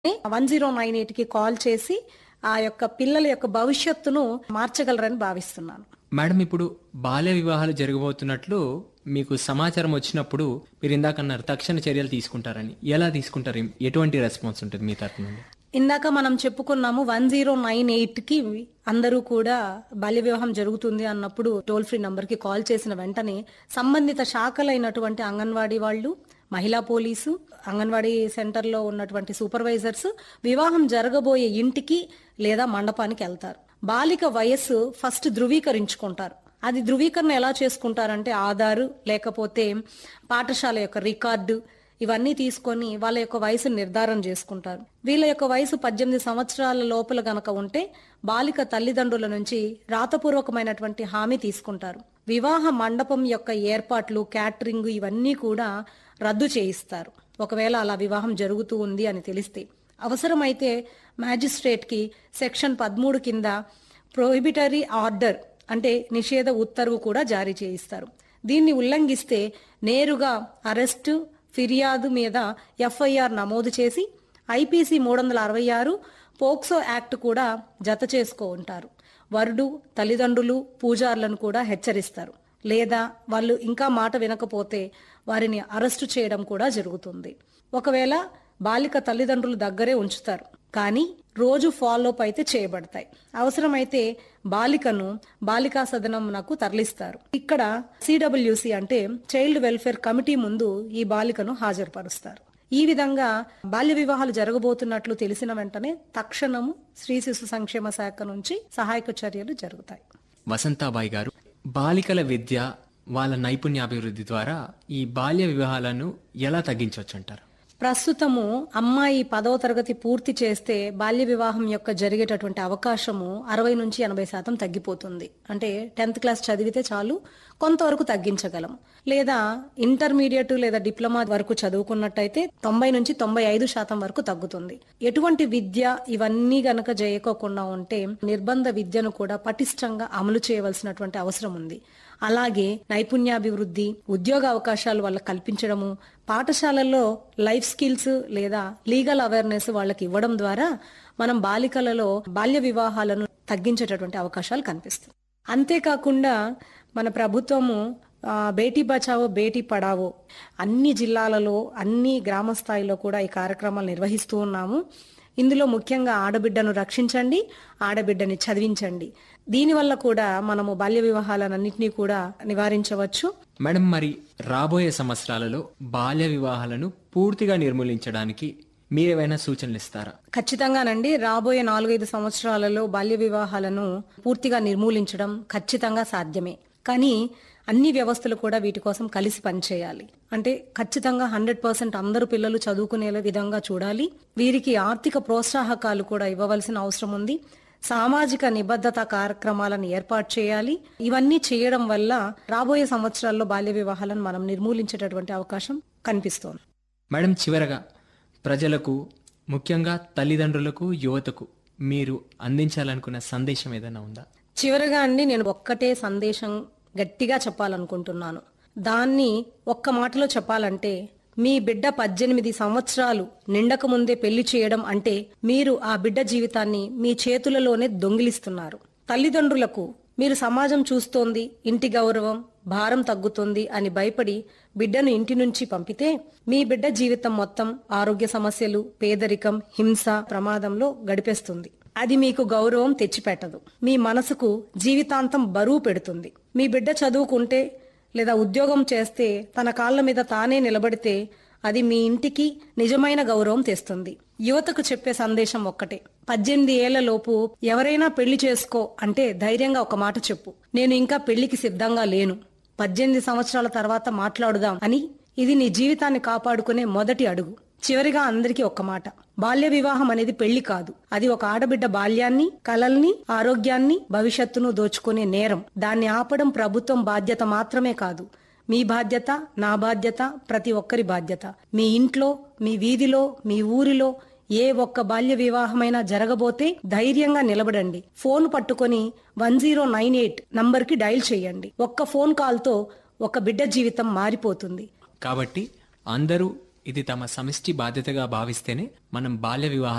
one zero nine eight కి call చేసి ఆ యొక్క పిల్లల యొక్క భవిష్యత్తును మార్చగలరని భావిస్తున్నాను మేడం ఇప్పుడు బాల్య వివాహాలు జరగబోతున్నట్లు మీకు సమాచారం వచ్చినప్పుడు మీరు ఇందాక అన్నారు తక్షణ చర్యలు తీసుకుంటారని ఎలా తీసుకుంటారు ఎటువంటి రెస్పాన్స్ ఉంటుంది మీ తరఫు నుండి ఇందాక మనం చెప్పుకున్నాము వన్ జీరో నైన్ ఎయిట్ కి అందరూ కూడా బాల్య వివాహం జరుగుతుంది అన్నప్పుడు టోల్ ఫ్రీ నంబర్ కి కాల్ చేసిన వెంటనే సంబంధిత శాఖలైనటువంటి అంగన్వాడీ వాళ్ళు మహిళా పోలీసు అంగన్వాడీ సెంటర్లో ఉన్నటువంటి సూపర్వైజర్స్ వివాహం జరగబోయే ఇంటికి లేదా మండపానికి వెళ్తారు బాలిక వయస్సు ఫస్ట్ ధృవీకరించుకుంటారు అది ధృవీకరణ ఎలా చేసుకుంటారంటే ఆధారు లేకపోతే పాఠశాల యొక్క రికార్డు ఇవన్నీ తీసుకొని వాళ్ళ యొక్క వయసు నిర్ధారణ చేసుకుంటారు వీళ్ళ యొక్క వయసు పద్దెనిమిది సంవత్సరాల లోపల గనక ఉంటే బాలిక తల్లిదండ్రుల నుంచి రాతపూర్వకమైనటువంటి హామీ తీసుకుంటారు వివాహ మండపం యొక్క ఏర్పాట్లు క్యాటరింగ్ ఇవన్నీ కూడా రద్దు చేయిస్తారు ఒకవేళ అలా వివాహం జరుగుతూ ఉంది అని తెలిస్తే అవసరమైతే మ్యాజిస్ట్రేట్ కి సెక్షన్ పదమూడు కింద ప్రొహిబిటరీ ఆర్డర్ అంటే నిషేధ ఉత్తర్వు కూడా జారీ చేయిస్తారు దీన్ని ఉల్లంఘిస్తే నేరుగా అరెస్టు ఫిర్యాదు మీద ఎఫ్ఐఆర్ నమోదు చేసి ఐపీసీ మూడు వందల అరవై ఆరు పోక్సో యాక్ట్ కూడా జత చేసుకో ఉంటారు వరుడు తల్లిదండ్రులు పూజారులను కూడా హెచ్చరిస్తారు లేదా వాళ్ళు ఇంకా మాట వినకపోతే వారిని అరెస్టు చేయడం కూడా జరుగుతుంది ఒకవేళ బాలిక తల్లిదండ్రులు దగ్గరే ఉంచుతారు కానీ రోజు ఫాలోఅప్ అయితే చేయబడతాయి అవసరమైతే బాలికను బాలికా సదనంనకు తరలిస్తారు ఇక్కడ సిడబ్ల్యూసి అంటే చైల్డ్ వెల్ఫేర్ కమిటీ ముందు ఈ బాలికను హాజరుపరుస్తారు ఈ విధంగా బాల్య వివాహాలు జరగబోతున్నట్లు తెలిసిన వెంటనే తక్షణము శ్రీ శిశు సంక్షేమ శాఖ నుంచి సహాయక చర్యలు జరుగుతాయి వసంతాబాయి గారు బాలికల విద్య వాళ్ళ నైపుణ్యాభివృద్ధి ద్వారా ఈ బాల్య వివాహాలను ఎలా తగ్గించవచ్చు అంటారు ప్రస్తుతము అమ్మాయి పదవ తరగతి పూర్తి చేస్తే బాల్య వివాహం యొక్క జరిగేటటువంటి అవకాశము అరవై నుంచి ఎనభై శాతం తగ్గిపోతుంది అంటే టెన్త్ క్లాస్ చదివితే చాలు కొంతవరకు తగ్గించగలం లేదా ఇంటర్మీడియట్ లేదా డిప్లొమా వరకు చదువుకున్నట్టయితే తొంభై నుంచి తొంభై ఐదు శాతం వరకు తగ్గుతుంది ఎటువంటి విద్య ఇవన్నీ గనక చేయకోకుండా ఉంటే నిర్బంధ విద్యను కూడా పటిష్టంగా అమలు చేయవలసినటువంటి అవసరం ఉంది అలాగే నైపుణ్యాభివృద్ధి ఉద్యోగ అవకాశాలు వాళ్ళకి కల్పించడము పాఠశాలల్లో లైఫ్ స్కిల్స్ లేదా లీగల్ అవేర్నెస్ వాళ్ళకి ఇవ్వడం ద్వారా మనం బాలికలలో బాల్య వివాహాలను తగ్గించేటటువంటి అవకాశాలు కనిపిస్తాయి అంతేకాకుండా మన ప్రభుత్వము ఆ, బేటీ బచావో బేటీ పడావో అన్ని జిల్లాలలో అన్ని గ్రామ స్థాయిలో కూడా ఈ కార్యక్రమాలు నిర్వహిస్తూ ఉన్నాము ఇందులో ముఖ్యంగా ఆడబిడ్డను రక్షించండి ఆడబిడ్డని చదివించండి దీనివల్ల కూడా మనము బాల్య వివాహాలన్నింటినీ కూడా నివారించవచ్చు మేడం మరి రాబోయే సంవత్సరాలలో బాల్య వివాహాలను పూర్తిగా నిర్మూలించడానికి మీరేమైనా సూచనలు ఇస్తారా ఖచ్చితంగానండి రాబోయే నాలుగైదు సంవత్సరాలలో బాల్య వివాహాలను పూర్తిగా నిర్మూలించడం ఖచ్చితంగా సాధ్యమే కానీ అన్ని వ్యవస్థలు కూడా వీటి కోసం కలిసి పనిచేయాలి అంటే ఖచ్చితంగా హండ్రెడ్ పర్సెంట్ అందరు పిల్లలు చదువుకునే విధంగా చూడాలి వీరికి ఆర్థిక ప్రోత్సాహకాలు కూడా ఇవ్వవలసిన అవసరం ఉంది సామాజిక నిబద్ధత కార్యక్రమాలను ఏర్పాటు చేయాలి ఇవన్నీ చేయడం వల్ల రాబోయే సంవత్సరాల్లో బాల్య వివాహాలను మనం నిర్మూలించేటటువంటి అవకాశం కనిపిస్తోంది మేడం చివరగా ప్రజలకు ముఖ్యంగా తల్లిదండ్రులకు యువతకు మీరు అందించాలనుకున్న సందేశం ఏదైనా ఉందా చివరగా అండి నేను ఒక్కటే సందేశం గట్టిగా చెప్పాలనుకుంటున్నాను దాన్ని ఒక్క మాటలో చెప్పాలంటే మీ బిడ్డ పద్దెనిమిది సంవత్సరాలు నిండక ముందే పెళ్లి చేయడం అంటే మీరు ఆ బిడ్డ జీవితాన్ని మీ చేతులలోనే దొంగిలిస్తున్నారు తల్లిదండ్రులకు మీరు సమాజం చూస్తోంది ఇంటి గౌరవం భారం తగ్గుతుంది అని భయపడి బిడ్డను ఇంటి నుంచి పంపితే మీ బిడ్డ జీవితం మొత్తం ఆరోగ్య సమస్యలు పేదరికం హింస ప్రమాదంలో గడిపేస్తుంది అది మీకు గౌరవం తెచ్చిపెట్టదు మీ మనసుకు జీవితాంతం బరువు పెడుతుంది మీ బిడ్డ చదువుకుంటే లేదా ఉద్యోగం చేస్తే తన కాళ్ళ మీద తానే నిలబడితే అది మీ ఇంటికి నిజమైన గౌరవం తెస్తుంది యువతకు చెప్పే సందేశం ఒక్కటే పద్దెనిమిది ఏళ్ల లోపు ఎవరైనా పెళ్లి చేసుకో అంటే ధైర్యంగా ఒక మాట చెప్పు నేను ఇంకా పెళ్లికి సిద్ధంగా లేను పద్దెనిమిది సంవత్సరాల తర్వాత మాట్లాడుదాం అని ఇది నీ జీవితాన్ని కాపాడుకునే మొదటి అడుగు చివరిగా అందరికీ ఒక్క మాట బాల్య వివాహం అనేది పెళ్లి కాదు అది ఒక ఆడబిడ్డ బాల్యాన్ని కలల్ని ఆరోగ్యాన్ని భవిష్యత్తును దోచుకునే నేరం దాన్ని ఆపడం ప్రభుత్వం బాధ్యత మాత్రమే కాదు మీ బాధ్యత నా బాధ్యత ప్రతి ఒక్కరి బాధ్యత మీ ఇంట్లో మీ వీధిలో మీ ఊరిలో ఏ ఒక్క బాల్య వివాహమైనా జరగబోతే ధైర్యంగా నిలబడండి ఫోన్ పట్టుకొని వన్ జీరో నైన్ ఎయిట్ నంబర్కి డయల్ చేయండి ఒక్క ఫోన్ కాల్తో ఒక బిడ్డ జీవితం మారిపోతుంది కాబట్టి అందరూ ఇది తమ సమిష్టి బాధ్యతగా భావిస్తేనే మనం బాల్య వివాహాలను